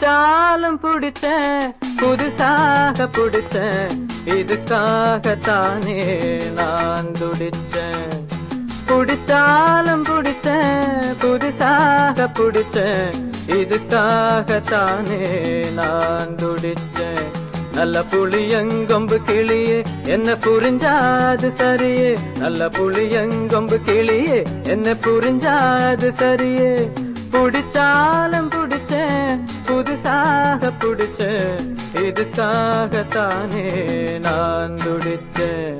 புடிச்சாலும் புடிச்சேன் புதுசாக புடிச்சேன் இதுக்காகத்தானே நான் துடிச்சேன் புடிச்சாலும் புடிச்சேன் புதுசாக புடிச்சேன் இதுக்காகத்தானே நான் துடிச்சேன் நல்ல புளியங்கொம்பு கிளியே என்ன புரிஞ்சாது சரியே நல்ல புளியங்கொம்பு கிளியே என்ன புரிஞ்சாது சரியே புடிச்சாலும் புடிச்சேன் புதுசாக புடிச்சேன் இதுக்காகத்தானே நான் துடிச்சேன்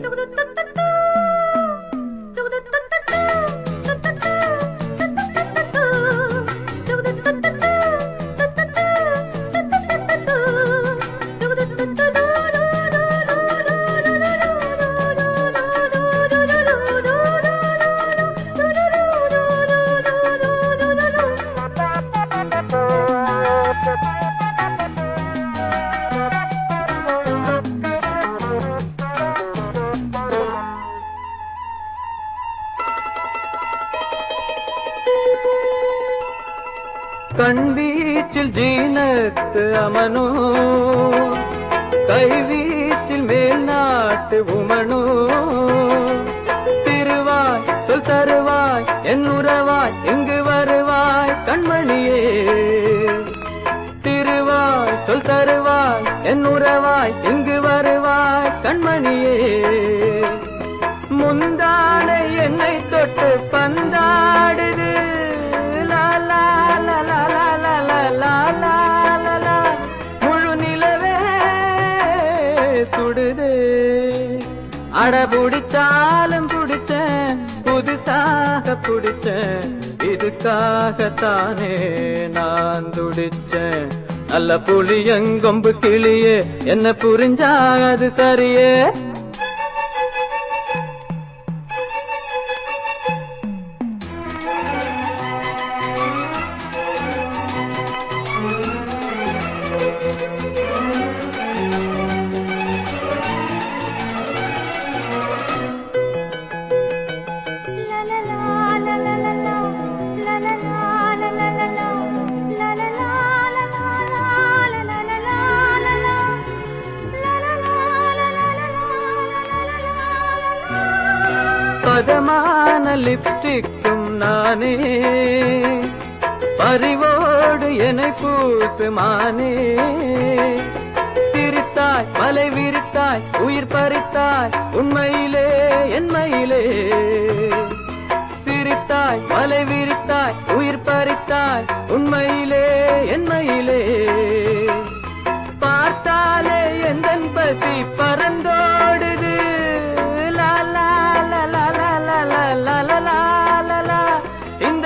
கண் வீச்சில் ஜீனத்து அமனோ கை வீச்சில் மேல் நாட்டு உமனோ திருவாய் சொல் தருவாய் என் உறவாய் எங்கு வருவாய் கண்மணியே திருவாய் சொல் தருவாய் என் உறவாய் எங்கு வருவாய் கண்மணியே முந்தானை என்னை தொட்டு பந்தாடுது லா லா லா லா லா லா லா லா லா லா லா. முழு நிலவே சுடுது அட புடிச்சாலும் புடிச்சேன் புதுசாக புடிச்சேன் இதுக்காகத்தானே நான் துடிச்சேன் நல்ல புளியங்கொம்பு கிளியே என்ன புரிஞ்சாது சரியே பதமான லிப்டிக்கும் நானே பறிவோடு என்னை பூசு மானே சிரித்தாய் மலை விரித்தாய் உயிர் பறித்தாய் உண்மையிலே என்மையிலே சிரித்தாய் மலை விரித்தாய் உயிர் பறித்தாய் உண்மையிலே என்மையிலே பார்த்தாலே எந்தன் பசி பறந்தோடுது லா லா லா லா லா லா லா லா லா லா லா லா. இந்த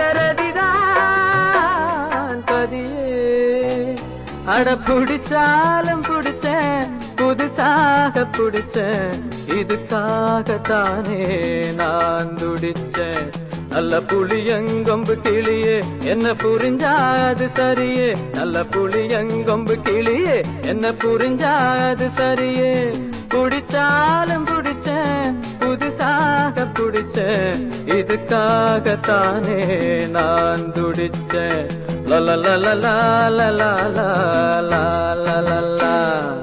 ரதிதான் பதியே அட புடிச்சாலும் புடிச்சேன் புதுசாக புடிச்சேன் இதுக்காகத்தானே நான் துடிச்சேன் நல்ல புளியங்கொம்பு கிளியே என்ன புரிஞ்சாது சரியே நல்ல புளியங்கொம்பு கிளியே என்ன புரிஞ்சாது சரியே புடிச்சாலும் புடிச்சேன் புதுசாக புடிச்சேன் இதுக்காகத்தானே நான் துடிச்சேன் லல லல லா லா லா லா லா லா லா